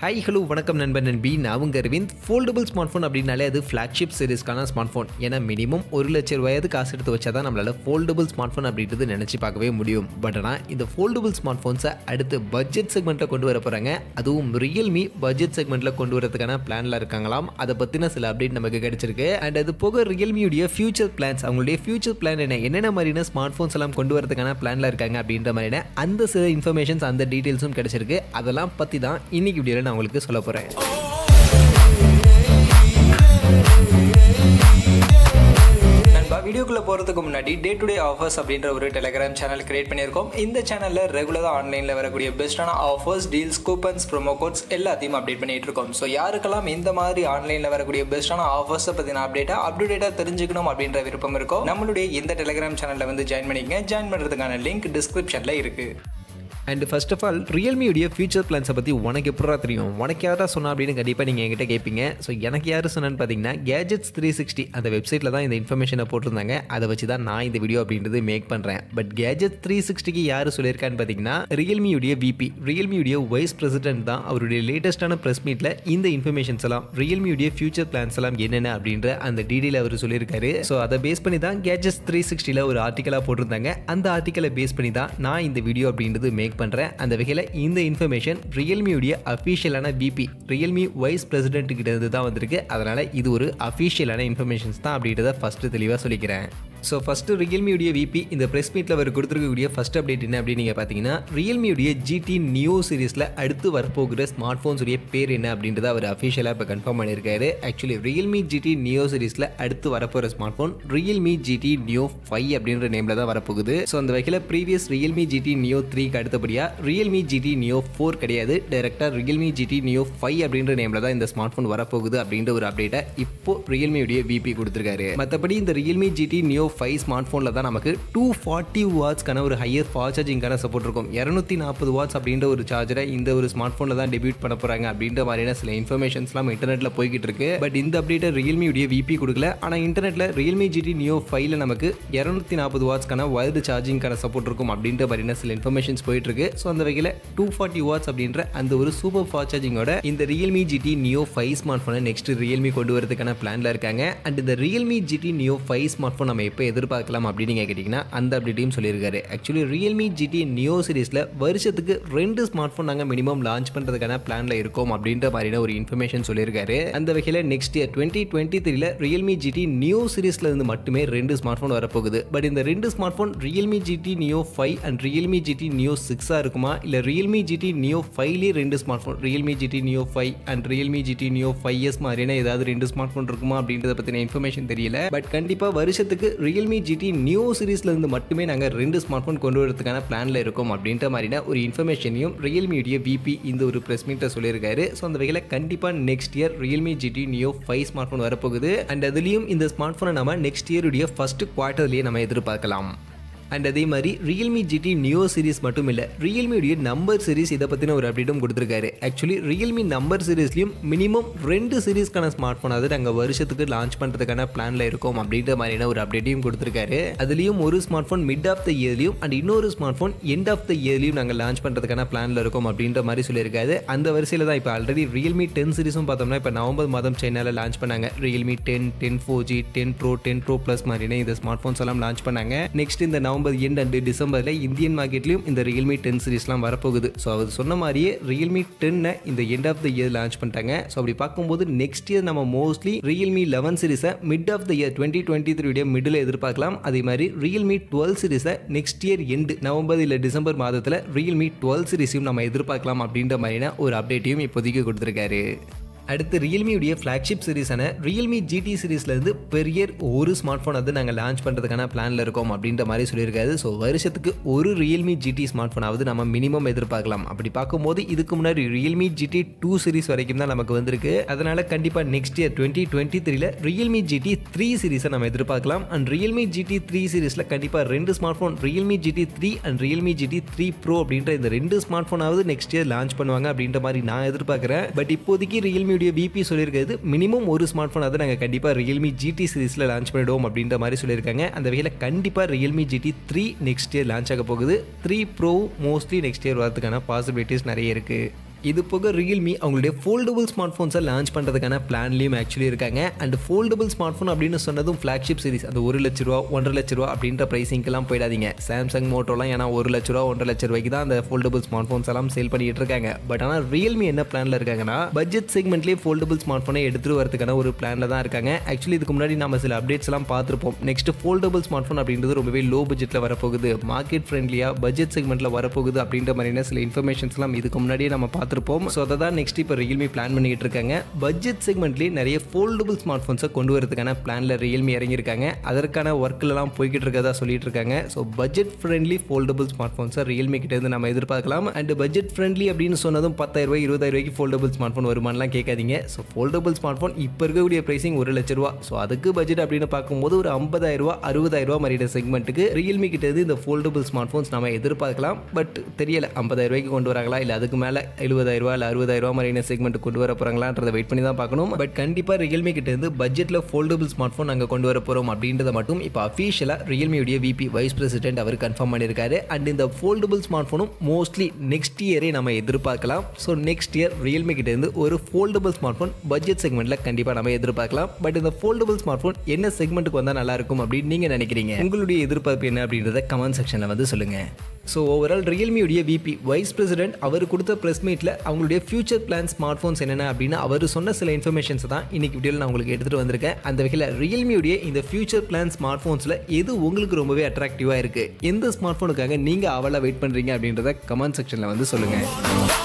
hi hello வணக்கம் நண்பன் நண்பி நான் உங்க அரவிந்த் ஃபோல்டபுள் ஸ்மார்ட் ஃபோன் அப்படின்னாலே அது ஃப்ளாக்ஷிப் சீரிஸ்க்கான ஸ்மார்ட் ஃபோன் ஏன்னா மினிமம் ஒரு லட்சம் ரூபாயாது காசு எடுத்து வச்சா தான் நம்மளால ஃபோல்டபுள் ஸ்மார்ட் ஃபோன் அப்படின்றது நினச்சி பார்க்கவே முடியும் பட் ஆனால் இந்த ஃபோல்டபுள் ஸ்மார்ட் ஃபோன்ஸை அடுத்து பட்ஜெட் செக்மெண்ட்டில் கொண்டு வர போகிறாங்க அதுவும் ரியல்மி பட்ஜெட் செக்மெண்ட்டில் கொண்டு வரதுக்கான பிளானில் இருக்காங்களாம் அதை பற்றின சில அப்டேட் நமக்கு கிடைச்சிருக்கு அண்ட் அது போக ரியல்மியுடைய ஃபியூச்சர் பிளான்ஸ் அவங்களுடைய ஃபியூச்சர் பிளான் என்ன என்னென்ன மாதிரியான ஸ்மார்ட் ஃபோன்ஸ் எல்லாம் கொண்டு வரதுக்கான பிளானில் இருக்காங்க அப்படின்ற மாதிரியான அந்த சில இன்ஃபர்மேஷன்ஸ் அந்த டீட்டெயில்ஸும் கிடைச்சிருக்கு அதெல்லாம் பற்றி தான் இன்னைக்கு வீடியோவில் நான் உங்களுக்கு சொல்ல போகிறேன் நண்பா வீடியோக்குள்ளே போகிறதுக்கு முன்னாடி டே டு டே ஆஃபர்ஸ் அப்படின்ற ஒரு டெலிகிராம் சேனல் கிரியேட் பண்ணியிருக்கோம் இந்த சேனலில் ரெகுலராக ஆன்லைனில் வரக்கூடிய பெஸ்ட்டான offers deals coupons promo codes எல்லாத்தையும் அப்டேட் பண்ணிட்டு இருக்கோம் ஸோ யாருக்கெல்லாம் இந்த மாதிரி ஆன்லைனில் வரக்கூடிய பெஸ்ட்டான ஆஃபர்ஸை பற்றின அப்டேட்டாக அப்டேட்டாக தெரிஞ்சுக்கணும் அப்படின்ற விருப்பம் இருக்கோ நம்மளுடைய இந்த டெலிகிராம் சேனலில் வந்து ஜாயின் பண்ணிக்கங்க ஜாயின் பண்ணுறதுக்கான லிங்க் டிஸ்கிரிப்ஷனில் இருக்குது அண்ட் ஃபர்ஸ்ட் ஆஃப் ஆல் ரியல்மியுடைய ஃபியூச்சர் பிளான்ஸை பற்றி உனக்கு எப்படா தெரியும் உனக்கு யாரா சொன்னா அப்படின்னு கண்டிப்பாக நீங்கள் என்கிட்ட கேட்பீங்க ஸோ எனக்கு யார் சொன்னான்னு பார்த்தீங்கன்னா கேஜெட்ஸ் த்ரீ சிக்ஸ்டி அந்த வெப்சைட்டில் தான் இந்த இன்ஃபர்மேஷனை போட்டிருந்தாங்க அதை வச்சு தான் நான் இந்த வீடியோ அப்படின்றது மேக் பண்ணுறேன் பட் கேஜெட் த்ரீ சிக்ஸ்டிக்கு யார் சொல்லியிருக்கான்னு பார்த்தீங்கன்னா ரியல்மியுடைய விபி ரியல்மியுடைய வைஸ் பிரசிடென்ட் தான் அவருடைய லேட்டஸ்ட்டான ப்ரெஸ் மீட்டில் இந்த இன்ஃபர்மேஷன்ஸ் எல்லாம் ரியல்மியுடைய ஃபியூச்சர் பிளான்ஸ் எல்லாம் என்னென்ன அப்படின்ற அந்த டீடெயில் அவர் சொல்லியிருக்காரு ஸோ அதை பேஸ் பண்ணி தான் கேஜெட்ஸ் த்ரீ சிக்ஸ்டியில் ஒரு ஆர்டிக்கலாக போட்டிருந்தாங்க அந்த ஆர்டிக்கலை பேஸ் பண்ணி தான் நான் இந்த வீடியோ அப்படின்றது மேக் பண்ணுறேன் அந்த வகையில் இந்த இன்ஃபர்மேஷன் ரியல்மியுடைய அஃபீஷியலான பிபி ரியல்மி வைஸ் பிரசிடென்ட் கிட்ட இருந்து தான் வந்திருக்கு அதனால் இது ஒரு அஃபீஷியலான இன்ஃபர்மேஷன்ஸ் தான் அப்படின்றத ஃபஸ்ட்டு தெளிவாக சொல்லிக்கிறேன் ஸோ ஃபஸ்ட்டு ரியல்மியுடைய விபி இந்த ப்ரெஸ் மீட்டில் அவர் கொடுத்துருக்கக்கூடிய ஃபஸ்ட் அப்டேட் என்ன அப்படின்னு நீங்கள் பார்த்தீங்கன்னா ரியல்மியுடைய ஜிடி நியோ சீரிஸில் அடுத்து வரப்போகிற ஸ்மார்ட் ஃபோன்ஸுடைய பேர் என்ன அப்படின்றத அவர் அஃபிஷியலாக இப்போ கன்ஃபார்ம் பண்ணியிருக்காரு ஆக்சுவலி ரியல்மி ஜிடி நியோ சீரிஸில் அடுத்து வரப்போகிற smart phone Realme GT Neo five அப்படின்ற நேமில் தான் வரப்போகுது ஸோ அந்த வகையில் ப்ரீவியஸ் ரியல்மி ஜிடி நியோ த்ரீக்கு அடுத்தபடியாக ரியல்மி ஜிடி நியோ ஃபோர் கிடையாது டைரெக்டாக ரியல்மி ஜிடி நியோ ஃபைவ் அப்படின்ற நேமில் தான் இந்த ஸ்மார்ட் ஃபோன் வரப்போகுது அப்படின்ற ஒரு அப்டேட்டை இப்போ ரியல்மியுடைய விபி கொடுத்துருக்காரு மற்றபடி இந்த Realme GT Neo five smart ஃபோனில் தான் நமக்கு டூ ஃபார்ட்டி வாட்ஸ்க்கான ஒரு ஹையர் ஃபாஸ்ட் சார்ஜிங்கான சப்போர்ட் இருக்கும் இரநூத்தி நாற்பது வாட்ஸ் அப்படின்ற ஒரு சார்ஜரை இந்த ஒரு ஸ்மார்ட் ஃபோனில் தான் டெபியூட் பண்ண போகிறாங்க அப்படின்ற மாதிரியான சில இன்ஃபர்மேஷன்ஸ்லாம் இன்டர்நெட்டில் போய்கிட்டு இருக்கு பட் இந்த அப்டேட்டை ரியல்மியுடைய விபி கொடுக்கல ஆனால் இன்டர்நெட்டில் ரியல்மி ஜிடி நியோ ஃபைவ்ல நமக்கு இரநூத்தி நாற்பது வாட்ஸ்க்கான வயது சார்ஜிங்கான சப்போர்ட் இருக்கும் அப்படின்ற மாதிரியான சில இன்ஃபர்மேஷன்ஸ் போயிட்டு இருக்கு ஸோ அந்த வகையில் டூ ஃபார்ட்டி வாட்ஸ் அப்படின்ற அந்த ஒரு சூப்பர் ஃபாஸ்ட் சார்ஜிங்கோட இந்த Realme GT Neo five smart ஃபோனை நெக்ஸ்ட் ரியல்மி கொண்டு வரதுக்கான பிளான்ல இருக்காங்க அண்ட் இந்த Realme GT Neo five smart phone நம்ம எப்போ எதிர்பார்க்கலாம் அப்படின்னு நீங்கள் கேட்டிங்கன்னா அந்த அப்டேட்டையும் சொல்லியிருக்காரு ஆக்சுவலி ரியல்மி ஜிடி நியோ சீரிஸில் வருஷத்துக்கு ரெண்டு ஸ்மார்ட் ஃபோன் நாங்கள் மினிமம் லான்ச் பண்ணுறதுக்கான பிளானில் இருக்கோம் அப்படின்ற மாதிரியான ஒரு இன்ஃபர்மேஷன் சொல்லியிருக்காரு அந்த வகையில் நெக்ஸ்ட் இயர் டுவெண்ட்டி டுவெண்ட்டி த்ரீல ரியல்மி ஜிடி நியோ சீரிஸில் இருந்து மட்டுமே ரெண்டு ஸ்மார்ட் ஃபோன் வரப்போகுது பட் இந்த ரெண்டு smart phone Realme GT Neo five and Realme GT Neo சிக்ஸாக இருக்குமா இல்லை ரியல்மி ஜிடி நியோ ஃபைவ்லேயே ரெண்டு smart phone Realme GT Neo five and Realme GT Neo five S மாதிரியான ஏதாவது ரெண்டு ஸ்மார்ட் ஃபோன் இருக்குமா அப்படின்றத பற்றின இன்ஃபர்மேஷன் தெரியல பட் கண்டிப்பாக வருஷத்துக்கு ரியல்மி ஜிடி நியோ சீரிஸ்ல இருந்து மட்டுமே நாங்கள் ரெண்டு ஸ்மார்ட் ஃபோன் கொண்டு வரதுக்கான பிளானில் இருக்கோம் அப்படின்ற மாதிரியான ஒரு இன்ஃபர்மேஷனையும் ரியல்மியுடைய விபி இந்த ஒரு ப்ரெஸ் மீட்டை சொல்லியிருக்காரு ஸோ அந்த வகையில் கண்டிப்பாக next year Realme GT Neo five smart phone வரப்போகுது அண்ட் அதுலேயும் இந்த ஸ்மார்ட் ஃபோனை நம்ம நெக்ஸ்ட் இயருடைய ஃபர்ஸ்ட் குவார்ட்டர்லேயே நம்ம எதிர்பார்க்கலாம் அண்ட் அதே மாதிரி ரியல்மி ஜிடி நியோ சீரிஸ் மட்டும் இல்லை ரியல்மியுடைய நம்பர் சீரிஸ் இதை பற்றின ஒரு அப்டேட்டும் கொடுத்துருக்காரு ஆக்சுவலி ரியல்மி நம்பர் சீரிஸ்லையும் மினிமம் ரெண்டு சீரிஸ்க்கான ஸ்மார்ட் ஃபோனாவது நாங்கள் வருஷத்துக்கு லான்ச் பண்ணுறதுக்கான பிளானில் இருக்கோம் அப்படின்ற மாதிரியான ஒரு அப்டேட்டையும் கொடுத்துருக்காரு அதுலேயும் ஒரு smart phone mid of the இயர்லையும் அண்ட் இன்னொரு smart phone end of the இயர்லையும் நாங்கள் லான்ச் பண்ணுறதுக்கான பிளானில் இருக்கோம் அப்படின்ற மாதிரி சொல்லியிருக்காரு அந்த வரிசையில் தான் இப்போ ஆல்ரெடி ரியல்மி டென் சீரிஸும் பார்த்தோம்னா இப்போ நவம்பர் மாதம் சைனாவில் லான்ச் பண்ணாங்க Realme ten ten four G ten pro ten pro plus மாதிரியான இந்த ஸ்மார்ட் ஃபோன்ஸ் எல்லாம் லான்ச் பண்ணாங்க நெக்ஸ்ட் இந்த நவம்பர் எண்ட் அண்ட் டிசம்பரில் இந்தியன் மார்க்கெட்லையும் இந்த ரியல்மி டென் சீரிஸ்லாம் வரப்போகுது ஸோ அவர் சொன்ன மாதிரியே ரியல்மி டென்னை இந்த end of the year launch பண்ணிட்டாங்க ஸோ அப்படி பார்க்கும்போது நெக்ஸ்ட் இயர் நம்ம மோஸ்ட்லி ரியல்மி லெவன் சீரிஸை mid of the year twenty twenty த்ரீடைய மிடில் எதிர்பார்க்கலாம் அதே மாதிரி ரியல்மி டுவெல் சீரிஸை நெக்ஸ்ட் இயர் எண்டு நவம்பர் இல்லை டிசம்பர் மாதத்தில் ரியல்மி டுவெல் சீரிஸையும் நம்ம எதிர்பார்க்கலாம் அப்படின்ற மாதிரியான ஒரு அப்டேட்டையும் இப்போதைக்கு கொடுத்துருக்காரு அடுத்து ரியல்மியுடைய ஃப்ளாக்ஷிப் சீரிஸான ரியல்மி ஜிடி சீரிஸ்லேருந்து பெரிய ஒரு ஸ்மார்ட் ஃபோன் வந்து நாங்கள் லான்ச் பண்ணுறதுக்கான பிளானில் இருக்கோம் அப்படின்ற மாதிரி சொல்லியிருக்காரு ஸோ வருஷத்துக்கு ஒரு ரியல்மி ஜிடி ஸ்மார்ட் ஃபோனாவது நம்ம மினிமம் எதிர்பார்க்கலாம் அப்படி பார்க்கும்போது இதுக்கு முன்னாடி ரியல்மி ஜிடி டூ சீரிஸ் வரைக்கும் தான் நமக்கு வந்திருக்கு அதனால் கண்டிப்பாக நெக்ஸ்ட் இயர் டுவெண்ட்டி டுவெண்ட்டி த்ரீல ரியல்மி ஜிடி த்ரீ சீரிஸை நம்ம எதிர்பார்க்கலாம் அண்ட் ரியல்மி ஜிடி த்ரீ சீரிஸில் கண்டிப்பாக ரெண்டு smart phone Realme GT three and Realme GT three pro அப்படின்ற இந்த ரெண்டு ஸ்மார்ட் ஃபோனாவது நெக்ஸ்ட் இயர் லான்ச் பண்ணுவாங்க அப்படின்ற மாதிரி நான் எதிர்பார்க்குறேன் பட் இப்போதைக்கு ரியல்மி ரியல்மியுடைய பிபி சொல்லியிருக்கிறது மினிமம் ஒரு ஸ்மார்ட் ஃபோன் அதை நாங்கள் கண்டிப்பாக ரியல்மி ஜிடி சீரிஸில் லான்ச் பண்ணிடுவோம் அப்படின்ற மாதிரி சொல்லியிருக்காங்க அந்த வகையில் கண்டிப்பாக Realme GT three next year launch ஆக போகுது three pro mostly next year வரதுக்கான பாசிபிலிட்டிஸ் நிறைய இருக்குது இது போக ரியல்மி அவங்களுடைய ஃபோல்டபுள் ஸ்மார்ட் ஃபோன்ஸை லான்ச் பண்ணுறதுக்கான பிளான்லையும் ஆக்சுவலி இருக்காங்க அண்ட் ஃபோல்டபுள் ஸ்மார்ட் ஃபோன் அப்படின்னு சொன்னதும் ஃப்ளாக்ஷிப் சீரிஸ் அது ஒரு லட்ச ரூபா ஒன்றரை லட்ச ரூபா அப்படின்ற ப்ரைஸிங்கெல்லாம் போயிடாதீங்க சாம்சங் மோட்டோலாம் ஏன்னா ஒரு லட்ச ரூபா ஒன்றரை லட்ச ரூபாய்க்கு தான் அந்த ஃபோல்டபுள் ஸ்மார்ட் ஃபோன்ஸ் எல்லாம் சேல் பண்ணிட்டு இருக்காங்க பட் ஆனால் ரியல்மி என்ன பிளானில் இருக்காங்கன்னா பட்ஜெட் செக்மெண்ட்லேயே ஃபோல்டபுள் ஸ்மார்ட் ஃபோனை எடுத்துட்டு வரதுக்கான ஒரு பிளானில் தான் இருக்காங்க ஆக்சுவலி இதுக்கு முன்னாடி நம்ம சில அப்டேட்ஸ் எல்லாம் பார்த்துருப்போம் நெக்ஸ்ட் ஃபோல்டபுள் ஸ்மார்ட் ஃபோன் அப்படின்றது ரொம்பவே லோ பட்ஜெட்டில் வரப்போகுது மார்க்கெட் ஃப்ரெண்ட்லியாக பட்ஜெட் செக்மெண்ட்டில் வரப்போகுது அப்படின்ற மாதிரியான சில இன்ஃபர்மேஷன்ஸ்லாம் இதுக்கு முன்னாடியே நம்ம பார்த்துருப்போம் ஸோ அதை தான் நெக்ஸ்ட் இப்போ ரியல்மி பிளான் பண்ணிட்டு இருக்காங்க பட்ஜெட் செக்மெண்ட்லேயே நிறைய ஃபோல்டபுள் ஸ்மார்ட் ஃபோன்ஸை கொண்டு வரதுக்கான பிளானில் ரியல்மி இறங்கியிருக்காங்க அதற்கான ஒர்க்கிலலாம் போய்கிட்டு இருக்கதா சொல்லிட்டு இருக்காங்க so budget friendly foldable smart ஃபோன்ஸை ரியல்மி கிட்ட இருந்து நம்ம எதிர்பார்க்கலாம் அண்ட் பட்ஜெட் ஃப்ரெண்ட்லி அப்படின்னு சொன்னதும் பத்தாயிரம் ரூபாய் இருபதாயிரம் ரூபாய்க்கு ஃபோல்டபுள் ஸ்மார்ட் ஃபோன் வருமானலாம் கேட்காதீங்க ஸோ ஃபோல்டபுள் ஸ்மார்ட் ஃபோன் இப்போ இருக்கக்கூடிய ப்ரைஸிங் ஒரு லட்ச ரூபா ஸோ அதுக்கு பட்ஜெட் அப்படின்னு பார்க்கும்போது ஒரு ஐம்பதாயிரம் ரூபா அறுபதாயிரம் ரூபா மாதிரியான செக்மெண்ட்டுக்கு ரியல்மி கிட்ட இருந்து இந்த ஃபோல்டபுள் ஸ்மார்ட் ஃபோன்ஸ் நம்ம எதிர்பார்க்கலாம் பட் தெரியல ஐம்பதாயிரம் ரூபாய்க்கு கொண்டு வராங்களா இல்லை அதுக்கு மேலே எழுபதாயிரம் ரூபா இல்லை அறுபதாயிரம் ரூபா மாதிரியான செக்மெண்ட் கொண்டு வர போகிறாங்களான்றதை வெயிட் பண்ணி தான் பார்க்கணும் பட் கண்டிப்பாக ரியல்மி கிட்ட இருந்து பட்ஜெட்டில் ஃபோல்டபுள் ஸ்மார்ட் ஃபோன் நாங்கள் கொண்டு வர போகிறோம் அப்படின்றத மட்டும் இப்போ அஃபீஷியலாக ரியல்மியுடைய விபி வைஸ் பிரசிடென்ட் அவர் கன்ஃபார்ம் பண்ணியிருக்காரு அண்ட் இந்த ஃபோல்டபுள் ஸ்மார்ட் ஃபோனும் மோஸ்ட்லி நெக்ஸ்ட் இயரே நம்ம எதிர்பார்க்கலாம் ஸோ நெக்ஸ்ட் இயர் ரியல்மி கிட்ட இருந்து ஒரு ஃபோல்டபுள் ஸ்மார்ட் ஃபோன் பட்ஜெட் செக்மெண்ட்டில் கண்டிப்பாக நம்ம எதிர்பார்க்கலாம் பட் இந்த ஃபோல்டபுள் ஸ்மார்ட் ஃபோன் என்ன செக்மெண்ட்டுக்கு வந்தால் நல்லா இருக்கும் அப்படின்னு நீங்கள் நினைக்கிறீங்க உங்களுடைய எதிர்பார்ப்பு என்ன அப்படின்றத கமெண்ட் செக்ஷனில் வந்து சொல்லுங்கள் ஸோ ஓவரால் ரியல்மியுடைய விபி வைஸ் பிரசிடென்ட் அவர் கொடுத்த ப்ரெஸ் மீட்டில் அவங்களுடைய ஃபியூச்சர் பிளான் ஸ்மார்ட் ஃபோன்ஸ் என்னென்ன அப்படின்னு அவர் சொன்ன சில இன்ஃபர்மேஷன்ஸ் தான் இன்னைக்கு வீடியோவில் நான் உங்களுக்கு எடுத்துகிட்டு வந்திருக்கேன் அந்த வகையில் ரியல்மியுடைய இந்த ஃபியூச்சர் பிளான் ஸ்மார்ட் ஃபோன்ஸில் எது உங்களுக்கு ரொம்பவே அட்ராக்டிவாக இருக்குது எந்த ஸ்மார்ட் ஃபோனுக்காக நீங்கள் அவளாக வெயிட் பண்ணுறீங்க அப்படின்றத கமெண்ட் செக்ஷனில் வந்து சொல்லுங்கள்